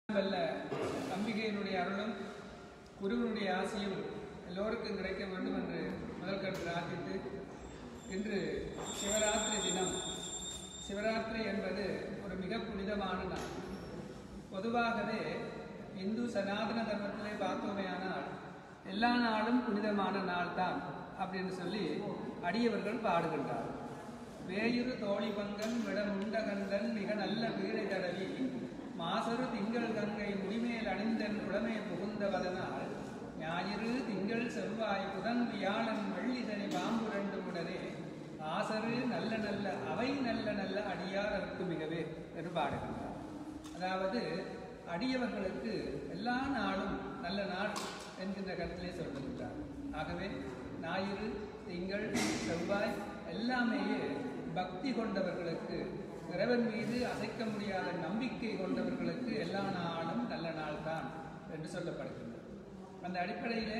வல்ல அம்பிகையினுடைய அருளும் குருவினுடைய ஆசையும் எல்லோருக்கும் கிடைக்க வேண்டும் என்று முதல் கருத்து பிரார்த்தித்து இன்று சிவராத்திரி தினம் சிவராத்திரி என்பது ஒரு மிக புனிதமான நாள் பொதுவாகவே இந்து சனாதன தர்மத்திலே பார்த்தோமேயானால் எல்லா நாளும் புனிதமான நாள் தான் அப்படின்னு சொல்லி அடியவர்கள் பாடுகின்றார் வேயுறு தோழி பங்கன் விடமுண்டகந்தன் மிக நல்ல வீடை தடவி மாசரு திங்கள் கங்கை முடிமேல் அணிந்தன் உடமே புகுந்தவதனால் ஞாயிறு திங்கள் செவ்வாய் புதன் வியாழன் வெள்ளி சனி பாம்பு ரெண்டு உடனே ஆசரு நல்ல நல்ல அவை நல்ல நல்ல அடியாரருக்கு மிகவே என்று பாடுகின்றார் அதாவது அடியவர்களுக்கு எல்லா நாளும் நல்ல நாள் என்கின்ற கருத்திலே சொல்லுகின்றார் ஆகவே ஞாயிறு திங்கள் செவ்வாய் எல்லாமேயே பக்தி கொண்டவர்களுக்கு இறைவன் மீது அசைக்க முடியாத நம்பிக்கை கொண்டவர்களுக்கு எல்லா நாளும் நல்ல நாள் தான் என்று சொல்லப்படுகின்றது அந்த அடிப்படையிலே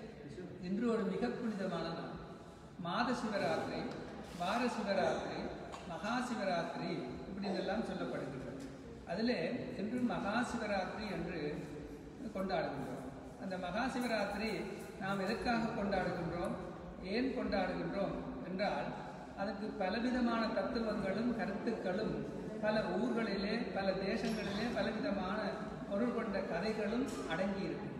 இன்று ஒரு மிக புனிதமான நாள் மாத சிவராத்திரி வார சிவராத்திரி மகா சிவராத்திரி இப்படி இதெல்லாம் சொல்லப்படுகின்றது அதிலே இன்று மகா சிவராத்திரி என்று கொண்டாடுகின்றோம் அந்த மகா சிவராத்திரி நாம் எதற்காக கொண்டாடுகின்றோம் ஏன் கொண்டாடுகின்றோம் என்றால் அதற்கு பலவிதமான தத்துவங்களும் கருத்துக்களும் பல ஊர்களிலே பல தேசங்களிலே பலவிதமான பொருள் கொண்ட கதைகளும் அடங்கி இருக்கின்றன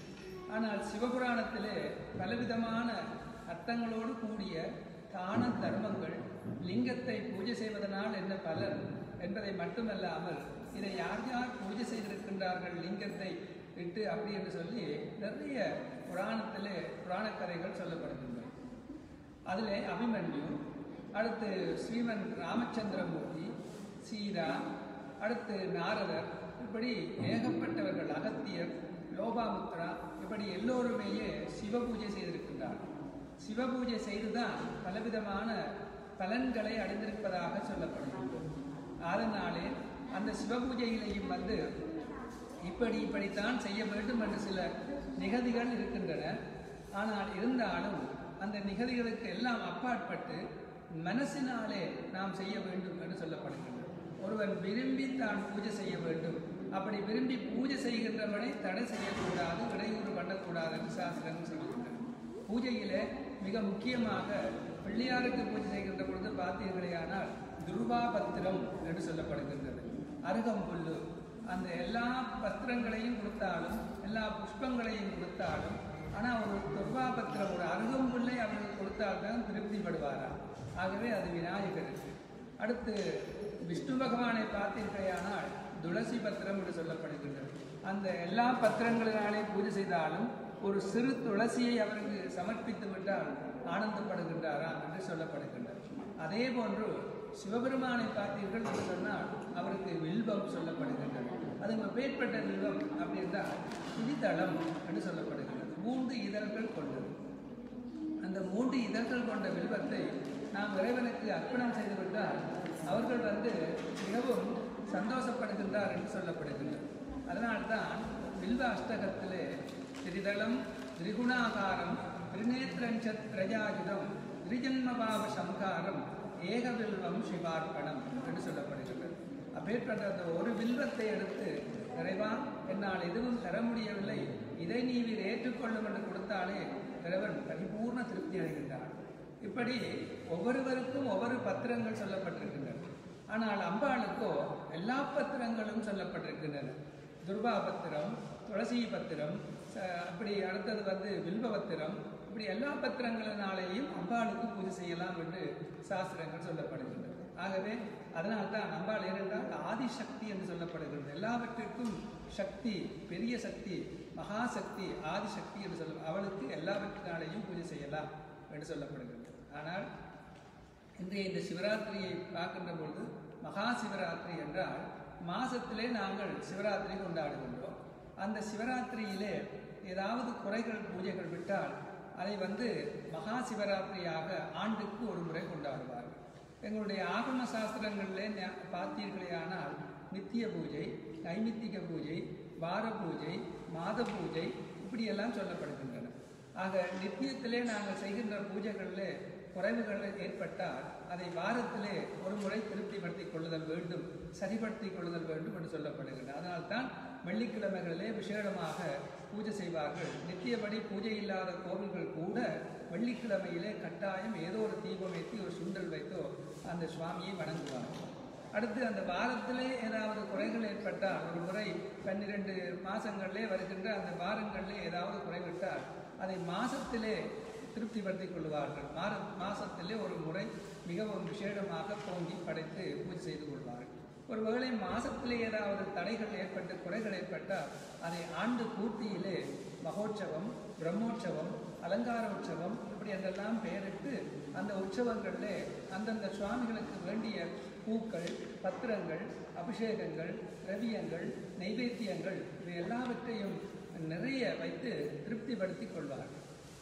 ஆனால் சிவபுராணத்திலே பலவிதமான அர்த்தங்களோடு கூடிய தான தர்மங்கள் லிங்கத்தை பூஜை செய்வதனால் என்ன பலன் என்பதை மட்டுமல்லாமல் இதை யார் யார் பூஜை செய்திருக்கின்றார்கள் லிங்கத்தை விட்டு அப்படி என்று சொல்லி நிறைய புராணத்திலே புராண கதைகள் சொல்லப்படுகின்றன அதிலே அபிமன்யு அடுத்து ஸ்ரீமன் ராமச்சந்திரமூர்த்தி சீதா அடுத்து நாரதர் இப்படி ஏகப்பட்டவர்கள் அகத்தியர் லோபாமுத்ரா இப்படி எல்லோருமேயே சிவ பூஜை செய்திருக்கின்றார்கள் சிவ பூஜை செய்துதான் பலவிதமான பலன்களை அடைந்திருப்பதாக சொல்லப்படுகின்றது அதனாலே அந்த சிவபூஜையிலேயும் வந்து இப்படி இப்படித்தான் செய்ய வேண்டும் என்று சில நிகதிகள் இருக்கின்றன ஆனால் இருந்தாலும் அந்த நிகதிகளுக்கு எல்லாம் அப்பாற்பட்டு மனசினாலே நாம் செய்ய வேண்டும் என்று சொல்லப்படுகின்றது ஒருவன் விரும்பி தான் பூஜை செய்ய வேண்டும் அப்படி விரும்பி பூஜை செய்கின்றவனை தடை செய்யக்கூடாது இடையூறு பண்ணக்கூடாது என்று சாஸ்திரங்கள் சொல்கின்றன பூஜையிலே மிக முக்கியமாக பிள்ளையாருக்கு பூஜை செய்கின்ற பொழுது பார்த்தீர்களேயானால் துருவாபத்திரம் என்று சொல்லப்படுகின்றது அருகம்புல்லு அந்த எல்லா பத்திரங்களையும் கொடுத்தாலும் எல்லா புஷ்பங்களையும் கொடுத்தாலும் ஆனால் ஒரு துர்வாபத்திரம் ஒரு அருகம்புல்லை அவர்கள் கொடுத்தால்தான் திருப்திப்படுவாரா ஆகவே அது விநாயகருக்கு அடுத்து விஷ்ணு பகவானை பார்த்தீர்களேயானால் துளசி பத்திரம் என்று சொல்லப்படுகின்றது அந்த எல்லா பத்திரங்களினாலே பூஜை செய்தாலும் ஒரு சிறு துளசியை அவருக்கு சமர்ப்பித்து விட்டால் ஆனந்தப்படுகின்றாராம் என்று சொல்லப்படுகின்றது அதே போன்று சிவபெருமானை பார்த்தீர்கள் என்று சொன்னால் அவருக்கு வில்வம் சொல்லப்படுகின்றது அது பேர்பட்ட வில்வம் அப்படி என்றால் துதிதளம் என்று சொல்லப்படுகிறது மூன்று இதழ்கள் கொண்டது அந்த மூன்று இதழ்கள் கொண்ட வில்வத்தை நாம் இறைவனுக்கு அர்ப்பணம் செய்துவிட்டால் அவர்கள் வந்து மிகவும் சந்தோஷப்படுகின்றார் என்று சொல்லப்படுகின்றது அதனால்தான் வில்வ அஷ்டகத்திலே திரிதளம் திரிகுணாகாரம் திருநேத்திரஞ்சத் பிரஜாயுதம் திரிஜன்மபாவ சம்காரம் ஏக வில்வம் சிவார்ப்பணம் என்று சொல்லப்படுகின்றது அப்பேற்பட்ட அந்த ஒரு வில்வத்தை எடுத்து இறைவா என்னால் எதுவும் தர முடியவில்லை இதை நீர் ஏற்றுக்கொள்ளும் என்று கொடுத்தாலே இறைவன் பரிபூர்ண திருப்தி அடைகின்றார் இப்படி ஒவ்வொருவருக்கும் ஒவ்வொரு பத்திரங்கள் சொல்லப்பட்டிருக்கின்றன ஆனால் அம்பாளுக்கோ எல்லா பத்திரங்களும் சொல்லப்பட்டிருக்கின்றன துர்பா பத்திரம் துளசி பத்திரம் அப்படி அடுத்தது வந்து வில்வ பத்திரம் இப்படி எல்லா பத்திரங்களினாலேயும் அம்பாளுக்கு பூஜை செய்யலாம் என்று சாஸ்திரங்கள் சொல்லப்படுகின்றன ஆகவே அதனால் தான் அம்பாள் ஏனென்றால் ஆதிசக்தி என்று சொல்லப்படுகிறது எல்லாவற்றிற்கும் சக்தி பெரிய சக்தி மகாசக்தி ஆதிசக்தி என்று சொல்ல அவளுக்கு எல்லாவற்றினாலேயும் பூஜை செய்யலாம் என்று சொல்லப்படுகிறது ஆனால் இன்றைய இந்த சிவராத்திரியை பார்க்கின்ற பொழுது மகா சிவராத்திரி என்றால் மாசத்திலே நாங்கள் சிவராத்திரி கொண்டாடுகின்றோம் அந்த சிவராத்திரியிலே ஏதாவது குறைகள் பூஜைகள் விட்டால் அதை வந்து மகா சிவராத்திரியாக ஆண்டுக்கு ஒரு முறை கொண்டாடுவார்கள் எங்களுடைய ஆகம சாஸ்திரங்களிலே பார்த்தீர்களேயானால் நித்திய பூஜை நைமித்திக பூஜை வார பூஜை மாத பூஜை இப்படியெல்லாம் சொல்லப்படுகின்றன ஆக நித்தியத்திலே நாங்கள் செய்கின்ற பூஜைகளில் குறைவுகள் ஏற்பட்டால் அதை வாரத்திலே ஒரு முறை திருப்திப்படுத்திக் கொள்ளுதல் வேண்டும் சரிப்படுத்திக் கொள்ளுதல் வேண்டும் என்று சொல்லப்படுகிறது அதனால்தான் வெள்ளிக்கிழமைகளிலே விசேடமாக பூஜை செய்வார்கள் நித்தியபடி பூஜை இல்லாத கோவில்கள் கூட வெள்ளிக்கிழமையிலே கட்டாயம் ஏதோ ஒரு தீபம் ஏற்றி ஒரு சுண்டல் வைத்தோ அந்த சுவாமியை வணங்குவார்கள் அடுத்து அந்த வாரத்திலே ஏதாவது குறைகள் ஏற்பட்டால் ஒரு முறை பன்னிரெண்டு மாசங்களிலே வருகின்ற அந்த வாரங்களிலே ஏதாவது குறைவிட்டால் அதை மாசத்திலே திருப்திப்படுத்திக் கொள்வார்கள் மார மாசத்திலே ஒரு முறை மிகவும் விசேடமாக பொங்கி படைத்து பூஜை செய்து கொள்வார்கள் ஒருவேளை மாசத்திலே ஏதாவது தடைகள் ஏற்பட்டு குறைகள் ஏற்பட்டால் அதை ஆண்டு பூர்த்தியிலே மகோற்சவம் பிரம்மோற்சவம் அலங்கார உற்சவம் இப்படி அதெல்லாம் பெயரிட்டு அந்த உற்சவங்களிலே அந்தந்த சுவாமிகளுக்கு வேண்டிய பூக்கள் பத்திரங்கள் அபிஷேகங்கள் திரவியங்கள் நைவேத்தியங்கள் இவை எல்லாவற்றையும் நிறைய வைத்து திருப்திப்படுத்திக் கொள்வார்கள்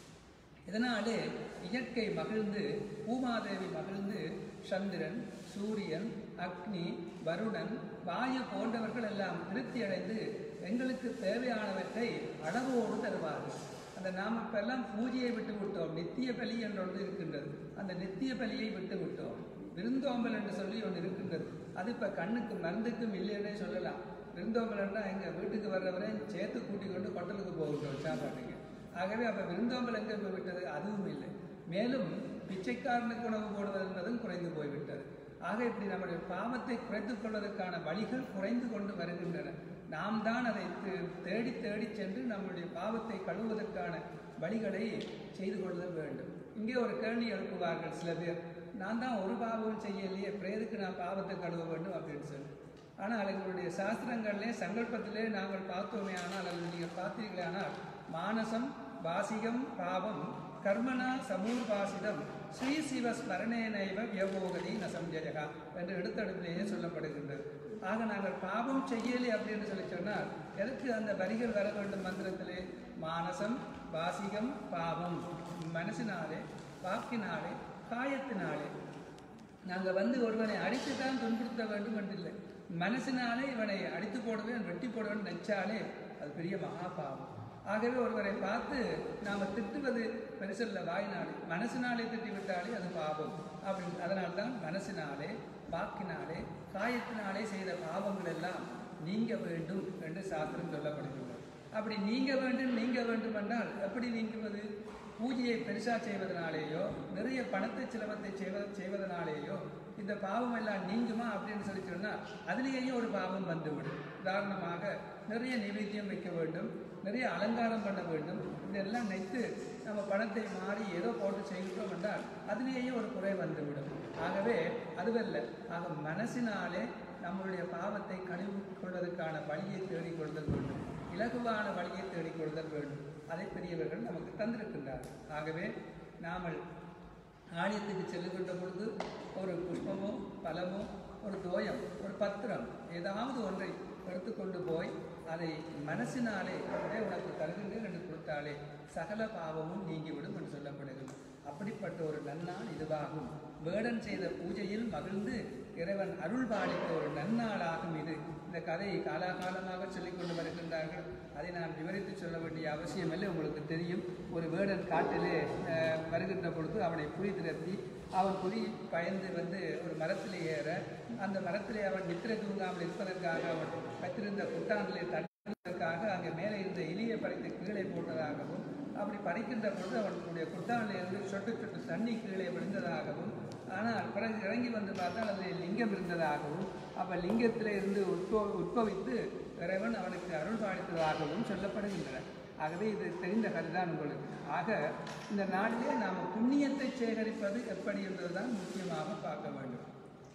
இதனாலே இயற்கை மகிழ்ந்து பூமாதேவி மகிழ்ந்து சந்திரன் சூரியன் அக்னி வருணன் வாயு போன்றவர்கள் எல்லாம் திருப்தி அடைந்து எங்களுக்கு தேவையானவற்றை அளவோடு தருவார்கள் அந்த நாம் இப்பெல்லாம் பூஜையை விட்டு விட்டோம் நித்திய பலி என்ற ஒன்று இருக்கின்றது அந்த நித்திய பலியை விட்டு விட்டோம் விருந்தோம்பல் என்று சொல்லி ஒன்று இருக்கின்றது அது இப்போ கண்ணுக்கு மருந்துக்கும் இல்லைன்னே சொல்லலாம் விருந்தோம்பல் என்றால் எங்கள் வீட்டுக்கு வர்றவரை சேர்த்து கூட்டிக் கொண்டு கொட்டலுக்கு போகின்றோம் சாப்பாட்டுக்கு ஆகவே அப்போ விருந்தோம்பல் எங்கே போய்விட்டது அதுவும் இல்லை மேலும் பிச்சைக்காரனுக்கு உணவு போடுவது என்பதும் குறைந்து போய்விட்டது ஆக இப்படி நம்முடைய பாவத்தை குறைத்துக் கொள்வதற்கான வழிகள் குறைந்து கொண்டு வருகின்றன நாம் தான் அதை தே- தேடி தேடி சென்று நம்முடைய பாவத்தை கழுவுவதற்கான வழிகளை செய்து கொள்ளுதல் வேண்டும் இங்கே ஒரு கேள்வி எழுப்புவார்கள் சில பேர் நான் தான் ஒரு பாவமும் செய்யலையே பிரேதுக்கு நான் பாவத்தை கழுவ வேண்டும் அப்படின்னு சொல்லி ஆனால் எங்களுடைய சாஸ்திரங்களிலே சங்கல்பத்திலே நாங்கள் பார்த்தோமே ஆனால் அல்லது நீங்கள் பார்த்தீர்களே ஆனால் மானசம் வாசிகம் பாவம் கர்மனா சமூர்பாசிதம் ஸ்ரீ சிவ ஸ்மரணேனைவ வியபோகதி நசஞ்சயகா என்று எடுத்தடுப்பிலேயே சொல்லப்படுகின்றது ஆக நாங்கள் பாவம் செய்யலை அப்படின்னு சொல்லி சொன்னால் எதற்கு அந்த வரிகள் வர வேண்டும் மந்திரத்திலே மானசம் வாசிகம் பாவம் மனசினாலே வாக்கினாலே காயத்தினாலே நாங்கள் வந்து ஒருவனை அடித்து தான் துன்புறுத்த வேண்டும் என்றில்லை மனசினாலே இவனை அடித்து போடுவேன் வெட்டி போடுவேன் நினைச்சாலே அது பெரிய மகா பாவம் ஆகவே ஒருவரை பார்த்து நாம் திட்டுவது பெருசல்ல வாயினாலே மனசினாலே திட்டி விட்டாலே அது பாவம் அப்படின்னு அதனால்தான் மனசினாலே வாக்கினாலே காயத்தினாலே செய்த பாவங்கள் எல்லாம் நீங்க வேண்டும் என்று சாஸ்திரம் சொல்லப்படுகிறது அப்படி நீங்க வேண்டும் நீங்க வேண்டும் என்றால் எப்படி நீங்குவது பூஜையை பெருசா செய்வதனாலேயோ நிறைய பணத்தை சிலவத்தை செய்வ செய்வதனாலேயோ இந்த பாவம் எல்லாம் நீங்குமா அப்படின்னு சொல்லி சொன்னால் அதுலேயே ஒரு பாவம் வந்துவிடும் உதாரணமாக நிறைய நைவேத்தியம் வைக்க வேண்டும் நிறைய அலங்காரம் பண்ண வேண்டும் இதெல்லாம் நினைத்து நம்ம பணத்தை மாறி ஏதோ போட்டு செய்கிறோம் என்றால் அதிலேயே ஒரு குறை வந்துவிடும் ஆகவே அதுவல்ல ஆக மனசினாலே நம்மளுடைய பாவத்தை கழுவி கொள்வதற்கான வழியை தேடிக் கொள்தல் வேண்டும் இலகுவான வழியை தேடிக் கொள்தல் வேண்டும் அதை பெரியவர்கள் நமக்கு தந்திருக்கின்றார்கள் ஆகவே நாமல் ஆலயத்துக்கு செல்லுகின்ற பொழுது ஒரு புஷ்பமோ பழமோ ஒரு தோயம் ஒரு பத்திரம் ஏதாவது ஒன்றை எடுத்துக்கொண்டு போய் அதை மனசினாலே உடனே உனக்கு தருகின்றேன் என்று கொடுத்தாலே சகல பாவமும் நீங்கிவிடும் என்று சொல்லப்படுகிறது அப்படிப்பட்ட ஒரு நன்னாள் இதுவாகும் வேடன் செய்த பூஜையில் மகிழ்ந்து இறைவன் அருள் பாலித்த ஒரு நன்னாளாகும் இது இந்த கதையை காலாகாலமாக சொல்லிக் கொண்டு வருகின்றார்கள் அதை நான் விவரித்து சொல்ல வேண்டிய அவசியமில்லை உங்களுக்கு தெரியும் ஒரு வேடன் காட்டிலே அஹ், வருகின்ற பொழுது அவனை புலி திரத்தி அவன் புலி பயந்து வந்து ஒரு மரத்திலே ஏற அந்த மரத்திலே அவன் நித்திரை தூங்காமல் இருப்பதற்காக அவன் வைத்திருந்த குட்டானிலே தடுப்பதற்காக அங்கே மேலே இருந்த எலியை பறித்து கீழே போட்டதாகவும் அப்படி பறிக்கின்ற பொழுது அவனுடைய குட்டானில் இருந்து சொட்டு சொட்டு தண்ணி கீழே விழுந்ததாகவும் ஆனால் பிறகு இறங்கி வந்து பார்த்தால் அதில் லிங்கம் இருந்ததாகவும் அப்போ லிங்கத்தில் இருந்து உட்ப உட்பவித்து இறைவன் அவனுக்கு அருள் பாலித்ததாகவும் சொல்லப்படுகின்றன ஆகவே இது தெரிந்த கதைதான் உங்களுக்கு ஆக இந்த நாளிலே நாம் புண்ணியத்தை சேகரிப்பது எப்படி என்பதுதான் முக்கியமாக பார்க்க வேண்டும்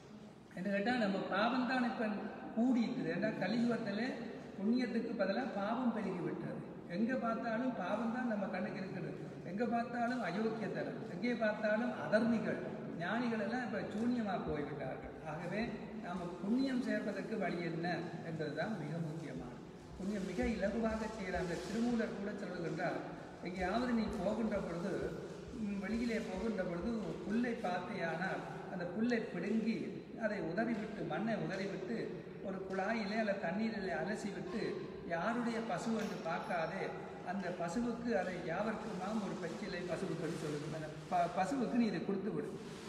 என்று கேட்டால் நம்ம பாவம் தான் இப்போ கூடிட்டுது ஏன்னா கலியுகத்திலே புண்ணியத்துக்கு பதிலாக பாவம் பெருகி விட்டது எங்கே பார்த்தாலும் பாவம் தான் நம்ம கண்ணுக்கு இருக்கிறது எங்கே பார்த்தாலும் அயோக்கியத்தனம் எங்கே பார்த்தாலும் அதர்மிகள் ஞானிகள் எல்லாம் இப்போ சூன்யமாக போய்விட்டார்கள் ஆகவே நாம் புண்ணியம் சேர்ப்பதற்கு வழி என்ன என்பதுதான் மிக முக்கியமானது புண்ணியம் மிக இலகுவாக செய்கிற அந்த திருமூலர் கூட சொல்லுகின்றார் எங்கேயாவது நீ போகின்ற பொழுது ம், வெளியிலே போகின்ற பொழுது புல்லை பார்த்தேயானால் அந்த புல்லை பிடுங்கி அதை உதறிவிட்டு மண்ணை உதறிவிட்டு ஒரு குழாயிலே அல்ல தண்ணீரிலே அலசி விட்டு யாருடைய பசு என்று பார்க்காதே அந்த பசுவுக்கு அதை யாவர்க்குமாம் ஒரு பச்சிலை பசுவுக்கு சொல்லுங்க அந்த ப பசுவுக்கு நீ இதை கொடுத்து விடு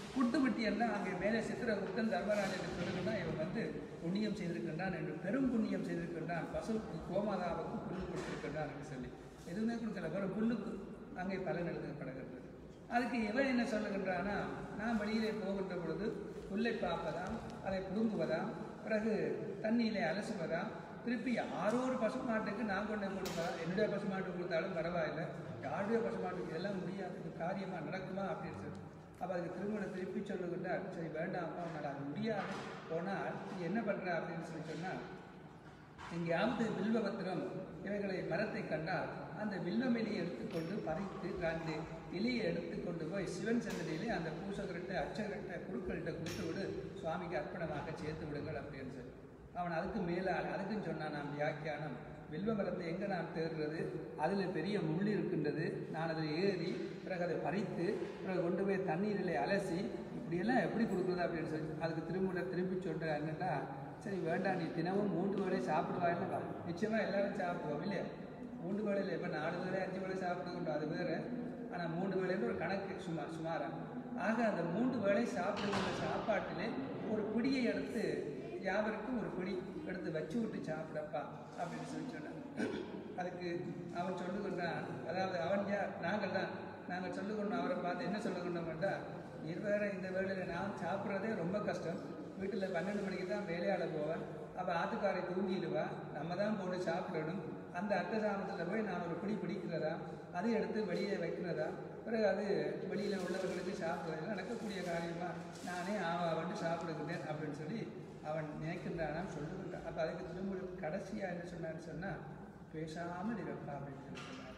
குட்டு விட்டியன்னா அங்கே மேலே சித்திரகுப்தன் தர்மராஜனுக்கு சொல்லுங்கன்னா இவன் வந்து புண்ணியம் செய்திருக்கின்றான் என்று பெரும் புண்ணியம் செய்திருக்கின்றான் பசுவுக்கு கோமாதாவுக்கு புல்லு கொடுத்திருக்கின்றான் என்று சொல்லி எதுவுமே கொடுக்கல வெறும் புல்லுக்கு அங்கே பலன் எழுதப்படுகிறது அதுக்கு இவன் என்ன சொல்லுகின்றானா நான் வெளியிலே போகின்ற பொழுது புல்லை பார்ப்பதாம் அதை புடுங்குவதாம் பிறகு தண்ணியிலே அலசுவதாம் திருப்பி யாரோ ஒரு பசுமாட்டுக்கு நான் கொண்டு கொடுத்தா என்னுடைய பசுமாட்டு கொடுத்தாலும் பரவாயில்லை யாருடைய பசுமாட்டுக்கு இதெல்லாம் முடியாது இது காரியமாக நடக்குமா அப்படின்னு சொல்லி அப்போ அதுக்கு திருமண திருப்பி சொல்லுகின்றார் சரி வேண்டாம்ப்பா உன்னால் அது முடியாது போனால் நீ என்ன பண்ணுற அப்படின்னு சொல்லி சொன்னால் எங்கேயாவது வில்வபத்திரம் இவைகளை மரத்தை கண்டால் அந்த வில்வமெலியை எடுத்துக்கொண்டு பறித்து அந்த இலையை எடுத்துக்கொண்டு போய் சிவன் சன்னதியிலே அந்த பூசகர்கிட்ட அர்ச்சகர்கிட்ட குருக்கள்கிட்ட கொடுத்து விடு சுவாமிக்கு அர்ப்பணமாக சேர்த்து விடுங்கள் அப்படின்னு சொல்லி அவன் அதுக்கு மேலால் அதுக்கும் சொன்னான் நான் வியாக்கியானம் வில்வ மரத்தை எங்கே நான் தேடுறது அதில் பெரிய முள் இருக்கின்றது நான் அதில் ஏறி பிறகு அதை பறித்து பிறகு கொண்டு போய் தண்ணீரில் அலசி இப்படியெல்லாம் எப்படி கொடுக்குறது அப்படின்னு சொல்லி அதுக்கு திரும்ப திருப்பி சொல்கிற என்னன்னா சரி வேண்டாம் நீ தினமும் மூன்று வேளை சாப்பிடுவாயில்லப்பா நிச்சயமாக எல்லாரும் சாப்பிடுவோம் இல்லையா மூன்று வேளையில் இப்போ நாலு வேளை அஞ்சு வேளை சாப்பிடுகின்றோம் அது வேறு ஆனால் மூன்று வேளைன்னு ஒரு கணக்கு சும்மா சுமாரா ஆக அந்த மூன்று வேளை சாப்பிடுகின்ற சாப்பாட்டிலே ஒரு பிடியை எடுத்து யாவருக்கும் ஒரு பிடி எடுத்து வச்சு விட்டு சாப்பிடப்பா அப்படின்னு சொல்லி சொன்னான் அதுக்கு அவன் சொல்லுகின்றான் அதாவது அவன் யார் நாங்கள் தான் நாங்கள் சொல்லுகொண்டோம் அவரை பார்த்து என்ன சொல்லுகொண்டோம்டா நீர் வேற இந்த வேளையில் நான் சாப்பிட்றதே ரொம்ப கஷ்டம் வீட்டில் பன்னெண்டு மணிக்கு தான் வேலையாட போவேன் அப்போ ஆத்துக்காரை தூங்கிடுவா நம்ம தான் போட்டு சாப்பிடணும் அந்த அர்த்தசாமத்தில் போய் நான் ஒரு பிடி பிடிக்கிறதா அதை எடுத்து வெளியே வைக்கிறதா பிறகு அது வெளியில் உள்ளவர்களுக்கு சாப்பிட்றது நடக்கக்கூடிய காரியமாக நானே ஆவா வந்து சாப்பிடுகிறேன் அப்படின்னு சொல்லி அவன் நினைக்கின்றானாம் சொல்லுகின்றான் அப்போ அதுக்கு திரும்ப கடைசியாக என்ன சொன்னான்னு சொன்னால் பேசாமல் இருப்பா அப்படின்னு சொல்லி சொன்னார்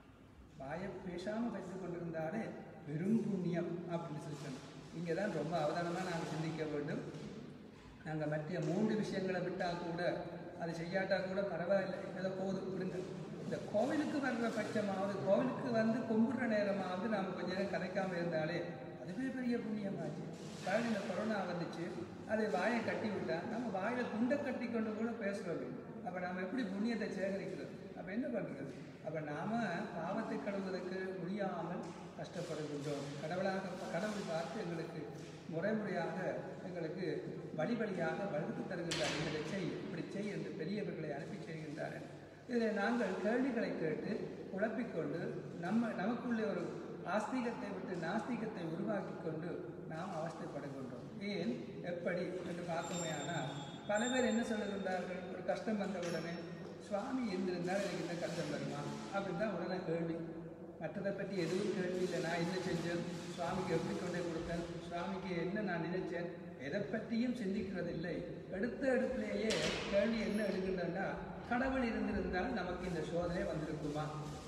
வாயை பேசாமல் வைத்துக் கொண்டிருந்தாலே பெரும் புண்ணியம் அப்படின்னு சொல்லி சொன்னோம் இங்கே தான் ரொம்ப அவதானமாக நாங்கள் சிந்திக்க வேண்டும் நாங்கள் மற்ற மூன்று விஷயங்களை விட்டால் கூட அதை செய்யாட்டா கூட பரவாயில்லை ஏதோ போதும் விடுங்க இந்த கோவிலுக்கு வர்ற பட்சமாவது கோவிலுக்கு வந்து கும்பிடுற நேரமாவது நாம் கொஞ்ச நேரம் கதைக்காமல் இருந்தாலே அதுவே பெரிய புண்ணியமாச்சு பாருங்க இந்த கொரோனா வந்துச்சு அதை வாயை கட்டி விட்டா நம்ம வாயில துண்டை கட்டி கொண்டு கூட பேசுறது அப்போ நாம் எப்படி புண்ணியத்தை சேகரிக்கிறது அப்போ என்ன பண்ணுறது அப்போ நாம் பாவத்தை கழுவுவதற்கு முடியாமல் கஷ்டப்படுகின்றோம் கடவுளாக கடவுள் பார்த்து எங்களுக்கு முறை முறையாக எங்களுக்கு வழி வழியாக வகுத்து தருகின்றார் இதை செய் இப்படி செய் என்று பெரியவர்களை அனுப்பி செய்கின்றார்கள் இதில் நாங்கள் கேள்விகளை கேட்டு குழப்பிக்கொண்டு நம்ம நமக்குள்ளே ஒரு ஆஸ்திகத்தை விட்டு நாஸ்திகத்தை உருவாக்கி கொண்டு நாம் அவஸ்தைப்படுகின்றோம் ஏன் எப்படி என்று பார்த்தோமே ஆனால் பல பேர் என்ன சொல்லுகின்றார்கள் ஒரு கஷ்டம் வந்தவுடனே சுவாமி இருந்திருந்தால் எனக்கு இந்த கஷ்டம் வருமா அப்படின்னு தான் உடனே கேள்வி மற்றதை பற்றி எதுவும் கேள்வி இல்லை நான் என்ன செஞ்சேன் சுவாமிக்கு எப்படி கொண்டே கொடுத்தேன் சுவாமிக்கு என்ன நான் நினைச்சேன் எதை பற்றியும் சிந்திக்கிறதில்லை எடுத்த இடத்துலேயே கேள்வி என்ன எடுக்கின்றன்னா கடவுள் இருந்திருந்தால் நமக்கு இந்த சோதனை வந்திருக்குமா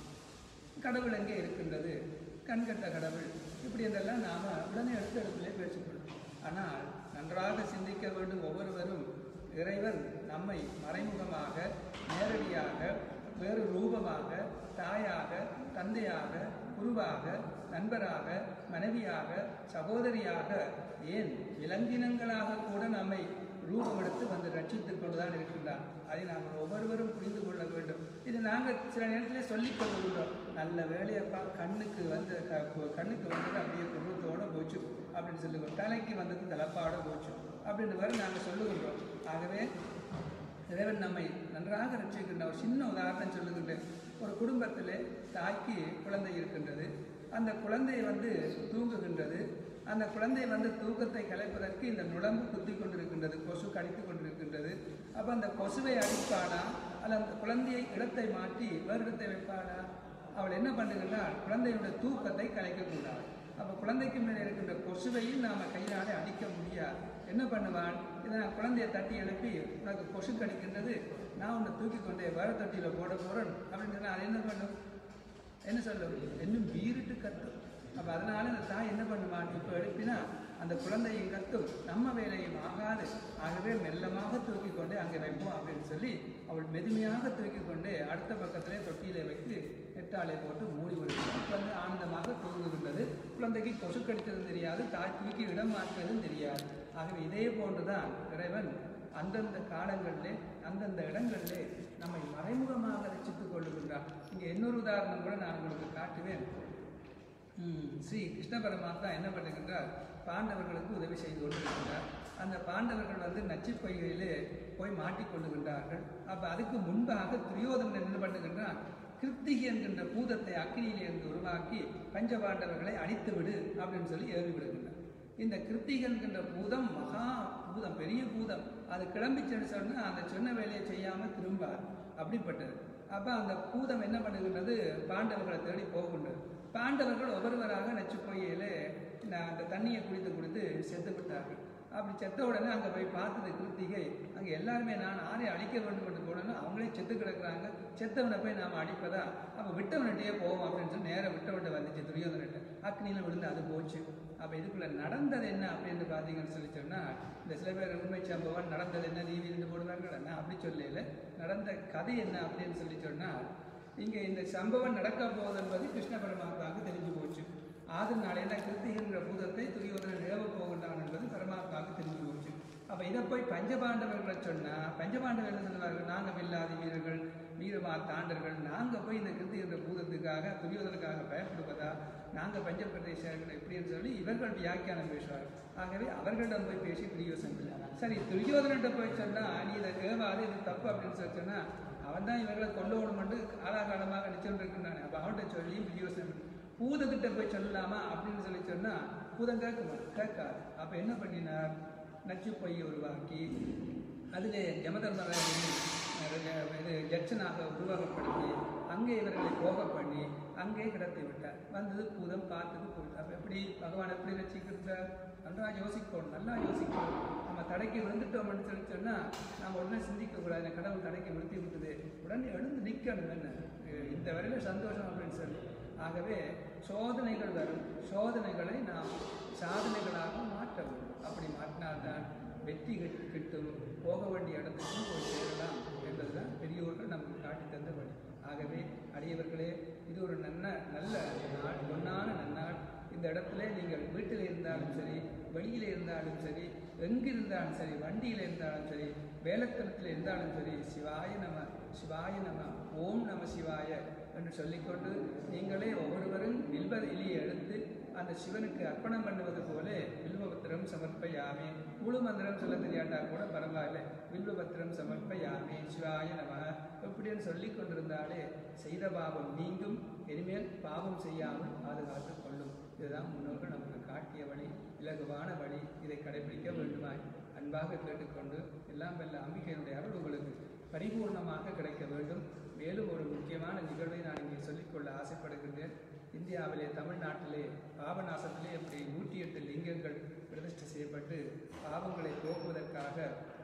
கடவுள் எங்கே இருக்கின்றது கண்கட்ட கடவுள் இப்படி என்றெல்லாம் நாம் உடனே எடுத்த இடத்திலே பேசிக்கொள்ளும் ஆனால் நன்றாக சிந்திக்க வேண்டும் ஒவ்வொருவரும் இறைவன் நம்மை மறைமுகமாக நேரடியாக வேறு ரூபமாக தாயாக தந்தையாக குருவாக நண்பராக மனைவியாக சகோதரியாக ஏன் விலங்கினங்களாக கூட நம்மை ரூபம் எடுத்து வந்து ரட்சித்துக் கொண்டுதான் இருக்கின்றான் அதை நாங்கள் ஒவ்வொருவரும் புரிந்து கொள்ள வேண்டும் இது நாங்கள் சில நேரத்தில் சொல்லிக் கொள்ளுகின்றோம் நல்ல வேலையப்பா கண்ணுக்கு வந்து க- கண்ணுக்கு வந்தது அப்படியே குடும்பத்தோட போச்சு அப்படின்னு சொல்லுகிறோம் தலைக்கு வந்தது தலப்பாட போச்சு அப்படின்னு வரை நாங்கள் சொல்லுகின்றோம் ஆகவே இறைவன் நம்மை நன்றாக ரட்சிக்கின்ற ஒரு சின்ன உதாரணம் சொல்லுகின்றேன் ஒரு குடும்பத்திலே தாய்க்கு குழந்தை இருக்கின்றது அந்த குழந்தை வந்து தூங்குகின்றது அந்த குழந்தை வந்து தூக்கத்தை கலைப்பதற்கு இந்த நுழம்பு குத்தி கொண்டிருக்கின்றது கொசு கடித்து கொண்டிருக்கின்றது அப்போ அந்த கொசுவை அடிப்பானா அல்ல அந்த குழந்தையை இடத்தை மாற்றி வேறு இடத்தை வைப்பானா அவள் என்ன பண்ணுகிறாள் குழந்தையுடைய தூக்கத்தை கலைக்கக்கூடாது அப்போ குழந்தைக்கு மேலே இருக்கின்ற கொசுவையும் நாம் கையாலே அடிக்க முடியாது என்ன பண்ணுவான் இதை நான் குழந்தையை தட்டி எழுப்பி உனக்கு கொசு கடிக்கின்றது நான் உன்னை தூக்கி கொண்டே வேற தொட்டியில் போட போகிறேன் அப்படின்னு சொன்னா அது என்ன பண்ணும் என்ன சொல்லும் இன்னும் வீறிட்டு கத்தும் அப்போ அதனால அந்த தாய் என்ன பண்ணுவான் இப்போ எழுப்பினா அந்த குழந்தையும் கத்தும் நம்ம வேலையும் ஆகாது ஆகவே மெல்லமாக தூக்கி கொண்டு அங்கே வைப்போம் அப்படின்னு சொல்லி அவள் மெதுமையாக தூக்கி கொண்டு அடுத்த பக்கத்திலே தொட்டியிலே வைத்து நெட்டாலை போட்டு மூடி விடுகிறார் குழந்தை ஆனந்தமாக தூங்குகின்றது குழந்தைக்கு கொசு கடித்ததும் தெரியாது தாய் தூக்கி இடம் மாற்றுவதும் தெரியாது ஆகவே இதே போன்றுதான் இறைவன் அந்தந்த காலங்களிலே அந்தந்த இடங்களிலே நம்மை மறைமுகமாக ரசித்துக் கொள்ளுகின்றார் இங்கே இன்னொரு உதாரணம் கூட நான் உங்களுக்கு காட்டுவேன் ம், ஸ்ரீ கிருஷ்ண பரமாத்மா என்ன பண்ணுகின்றார் பாண்டவர்களுக்கு உதவி செய்து கொண்டிருக்கின்றார் அந்த பாண்டவர்கள் வந்து நச்சுப் பொய்கையிலே போய் மாட்டிக்கொள்ளுகின்றார்கள் அப்ப அதுக்கு முன்பாக துரியோதனன் என்ன பண்ணுகின்றான் கிருத்திகை என்கின்ற பூதத்தை அக்னியிலிருந்து உருவாக்கி பஞ்சபாண்டவர்களை அழித்து விடு அப்படின்னு சொல்லி ஏவி விடுகின்றார் இந்த கிருத்திகை என்கின்ற பூதம் மகா பூதம் பெரிய பூதம் அது கிளம்பிச்சுன்னு சொன்னா அந்த சொன்ன வேலையை செய்யாம திரும்பார் அப்படிப்பட்டது அப்ப அந்த பூதம் என்ன பண்ணுகின்றது பாண்டவர்களை தேடி போகின்றது பாண்டவர்கள் ஒவ்வொருவராக நச்சு பொய்யிலே அந்த தண்ணியை குடித்து குடித்து செத்து விட்டார்கள் அப்படி செத்த உடனே அங்கே போய் பார்த்தது கிருத்திகை அங்கே எல்லாருமே நான் ஆரை அழிக்க வேண்டும் என்று போனோன்னு அவங்களே செத்து கிடக்குறாங்க செத்தவனை போய் நாம் அடிப்பதா அப்போ விட்டவன்கிட்டயே போவோம் அப்படின்னு சொல்லி நேராக விட்டவன்கிட்ட வந்துச்சு துரியோதனிட்ட அக்னியில் விழுந்து அது போச்சு அப்போ இதுக்குள்ள நடந்தது என்ன அப்படின்னு பார்த்தீங்கன்னு சொல்லி சொன்னால் இந்த சில பேர் உண்மை சம்பவம் நடந்தது என்ன நீதி இருந்து போடுவாங்க நான் அப்படி சொல்லல நடந்த கதை என்ன அப்படின்னு சொல்லி சொன்னால் இங்கே இந்த சம்பவம் நடக்க போகுது என்பது கிருஷ்ண பரமாத்மாவுக்கு தெரிஞ்சு போச்சு ஆதனால என்ன கிருத்திகின்ற பூதத்தை துரியோதனன் ஏவ போகின்றான் என்பது பரமாத்மாவுக்கு தெரிஞ்சு போச்சு அப்ப இதை போய் பஞ்சபாண்டவர்களை சொன்னா பஞ்சபாண்டவர்கள் என்ன சொல்லுவார்கள் நாங்க வில்லாதி வீரர்கள் வீரமா தாண்டர்கள் நாங்க போய் இந்த கிருத்திகின்ற பூதத்துக்காக துரியோதனுக்காக பயப்படுவதா நாங்க பஞ்சபிரதேசர்கள் எப்படின்னு சொல்லி இவர்கள் வியாக்கியானம் பேசுவார்கள் ஆகவே அவர்களிடம் போய் பேசி துரியோசன் சரி துரியோதனிட்ட போய் சொன்னா நீ இதை ஏவாது இது தப்பு அப்படின்னு சொல்லி சொன்னா அவன் தான் இவர்களை கொண்டு ஓடுமென்று காலாகாலமாக நிச்சயம் இருக்கின்றானே அப்போ அவன்கிட்ட சொல்லி யோசனை பூதத்திட்ட போய் சொல்லலாமா அப்படின்னு சொல்லி சொன்னா பூதம் கேட்குமா கேட்காது அப்போ என்ன பண்ணினார் நச்சு பொய்யை உருவாக்கி அதிலே யமதர்மராஜனை இது ஜட்சனாக உருவகப்படுத்தி அங்கே இவர்களை போக பண்ணி அங்கே கிடத்தி விட்டார் வந்தது பூதம் பார்த்தது பூதம் அப்போ எப்படி பகவான் எப்படி வச்சுக்கிறார் நல்லா யோசிக்கணும் நல்லா யோசிக்கணும் நம்ம தடைக்கு விழுந்துட்டோம்னு சொல்லி சொன்னால் நம்ம உடனே சிந்திக்கக்கூடாது இந்த கடவுள் தடைக்கு நிறுத்தி விட்டது உடனே எழுந்து நிற்கணும் என்ன அஹ் இந்த வரையில சந்தோஷம் அப்படின்னு சொல்லி ஆகவே சோதனைகள் வரும் சோதனைகளை நாம் சாதனைகளாக மாற்ற வேண்டும் அப்படி மாற்றினால்தான் வெற்றி கிட்- கிட்டும் போக வேண்டிய இடத்துக்கும் போய் சேரலாம் என்பதுதான் பெரியோர்கள் நமக்கு காட்டி தந்த வழி ஆகவே அடியவர்களே இது ஒரு நன்ன நல்ல நாள் பொன்னான நன்னாள் இந்த இடத்துல நீங்கள் வீட்டில் இருந்தாலும் சரி வெளியில் இருந்தாலும் சரி எங்கிருந்தாலும் சரி வண்டியில் இருந்தாலும் சரி வேலத்தனத்தில் இருந்தாலும் சரி சிவாய நம சிவாய நம ஓம் நம சிவாய என்று சொல்லிக்கொண்டு நீங்களே ஒவ்வொருவரும் வில்வ இலியை எடுத்து அந்த சிவனுக்கு அர்ப்பணம் பண்ணுவது போல வில்வபத்திரம் சமர்ப்பயாமே முழு மந்திரம் சொல்ல தெரியாட்டா கூட பரவாயில்ல வில்வபத்திரம் சமர்ப்பயாமே சிவாய நம எப்படின்னு சொல்லி கொண்டிருந்தாலே செய்த பாவம் நீங்கும் இனிமேல் பாவம் செய்யாமல் பாதுகாத்துக் கொள்ளும் இதுதான் முன்னோர்கள் நமக்கு காட்டிய வழி இலகுவான வழி இதை கடைபிடிக்க வேண்டுமாய் அன்பாக கேட்டுக்கொண்டு எல்லாம் வல்ல அம்பிகையினுடைய அருள் உங்களுக்கு பரிபூர்ணமாக கிடைக்க வேண்டும் மேலும் ஒரு முக்கியமான நிகழ்வை நான் இங்கே சொல்லிக்கொள்ள ஆசைப்படுகின்றேன் இந்தியாவிலே தமிழ்நாட்டிலே பாபநாசத்திலே எப்படி நூற்றி எட்டு லிங்கங்கள் பிரதிஷ்டை செய்யப்பட்டு பாவங்களை போக்குவதற்காக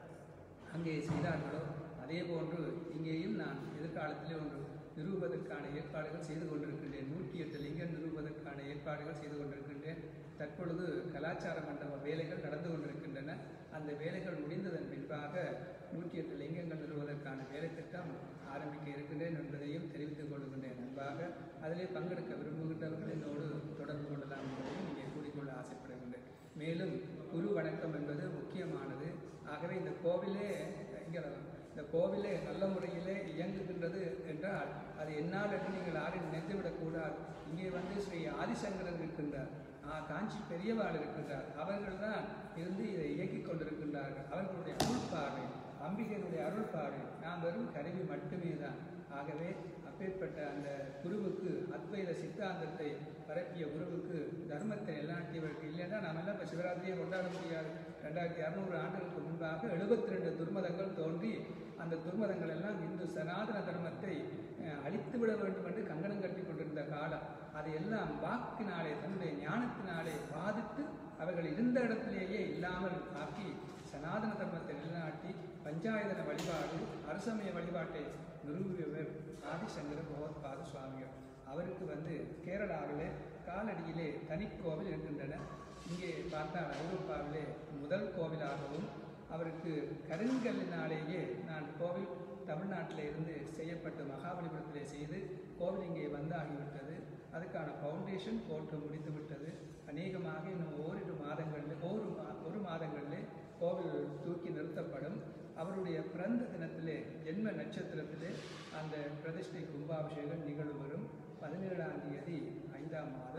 அங்கே செய்தார்களோ அதே போன்று இங்கேயும் நான் எதிர்காலத்திலே ஒன்று நிறுவுவதற்கான ஏற்பாடுகள் செய்து கொண்டிருக்கின்றேன் நூற்றி எட்டு லிங்கம் நிறுவுவதற்கான ஏற்பாடுகள் செய்து கொண்டிருக்கின்றேன் தற்பொழுது கலாச்சார மண்டப வேலைகள் நடந்து கொண்டிருக்கின்றன அந்த வேலைகள் முடிந்ததன் பின்பாக நூற்றி எட்டு லிங்கங்கள் நிறுவுவதற்கான வேலை திட்டம் ஆரம்பிக்க இருக்கின்றேன் என்பதையும் தெரிவித்துக் கொள்கின்றேன் அன்பாக அதிலே பங்கெடுக்க விரும்புகின்றவர்கள் என்னோடு தொடர்பு கொள்ளலாம் என்பதையும் இங்கே கூறிக்கொள்ள ஆசைப்படுகின்றேன் மேலும் குரு வணக்கம் என்பது முக்கியமானது ஆகவே இந்த கோவிலே இங்கே இந்த கோவிலே நல்ல முறையிலே இயங்குகின்றது என்றால் அது என்னால் என்று நீங்கள் யாரும் நினைத்துவிடக்கூடாது இங்கே வந்து ஸ்ரீ ஆதிசங்கரன் இருக்கின்றார் ஆ, காஞ்சி பெரியவாள் இருக்கின்றார் அவர்கள்தான் இருந்து இதை இயக்கிக் கொண்டிருக்கின்றார்கள் அவர்களுடைய அருள் பார்வை அம்பிகையினுடைய அருள் பார்வை நாம் வெறும் கருவி மட்டுமே தான் ஆகவே அப்பேற்பட்ட அந்த குருவுக்கு அத்வைத சித்தாந்தத்தை பரப்பிய குருவுக்கு தர்மத்தை நிலைநாட்டியவருக்கு இல்லைன்னா நாம் எல்லாம் இப்போ சிவராத்திரியை கொண்டாட முடியாது ரெண்டாயிரத்தி அறுநூறு ஆண்டுகளுக்கு முன்பாக எழுபத்தி ரெண்டு துர்மதங்கள் தோன்றி அந்த துர்மதங்கள் எல்லாம் இந்து சனாதன தர்மத்தை அஹ், அழித்து விட வேண்டும் என்று கங்கணம் கட்டி கொண்டிருந்த காலம் அதையெல்லாம் வாக்கினாலே தன்னுடைய ஞானத்தினாலே பாதித்து அவர்கள் இருந்த இடத்திலேயே இல்லாமல் ஆக்கி சனாதன தர்மத்தை நிலைநாட்டி பஞ்சாயதன வழிபாடு அரசமய வழிபாட்டை நிறுவியவர் ஆதிசங்கர பகவத்பாத சுவாமிகள் அவருக்கு வந்து கேரளாவிலே காலடியிலே தனிக்கோவில் இருக்கின்றன இங்கே பார்த்தால் ஐரோப்பாவிலே முதல் கோவிலாகவும் அவருக்கு கருங்கல்லினாலேயே நான் கோவில் தமிழ்நாட்டில் இருந்து செய்யப்பட்டு மகாபலிபுரத்திலே செய்து கோவில் இங்கே வந்தாகிவிட்டது அதுக்கான ஃபவுண்டேஷன் போட்டு முடித்து விட்டது அநேகமாக இன்னும் ஓரிரு மாதங்களில் ஒரு மா ஒரு மாதங்களிலே கோவில் தூக்கி நிறுத்தப்படும் அவருடைய பிறந்த தினத்திலே ஜென்ம நட்சத்திரத்திலே அந்த பிரதிஷ்டை கும்பாபிஷேகம் நிகழ்வு வரும் பதினேழாம் தேதி ஐந்தாம் மாதம்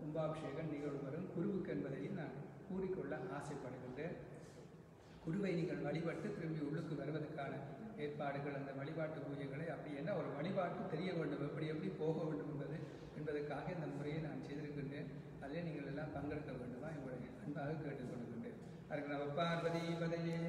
கும்பாபிஷேகம் நிகழ்வு வரும் குருவுக்கு என்பதையும் நான் கூறிக்கொள்ள ஆசைப்படுகின்றேன் குருவை நீங்கள் வழிபட்டு திரும்பி உள்ளுக்கு வருவதற்கான ஏற்பாடுகள் அந்த வழிபாட்டு பூஜைகளை அப்படி என்ன ஒரு வழிபாட்டு தெரிய வேண்டும் எப்படி எப்படி போக வேண்டும் என்பது என்பதற்காக இந்த முறையை நான் செய்திருக்கின்றேன் அதிலே நீங்கள் எல்லாம் பங்கெடுக்க வேண்டுமா உங்களை அன்பாக கேட்டுக்கொள்கின்றேன் அதுக்கு நம்ம பார்வதி பதையே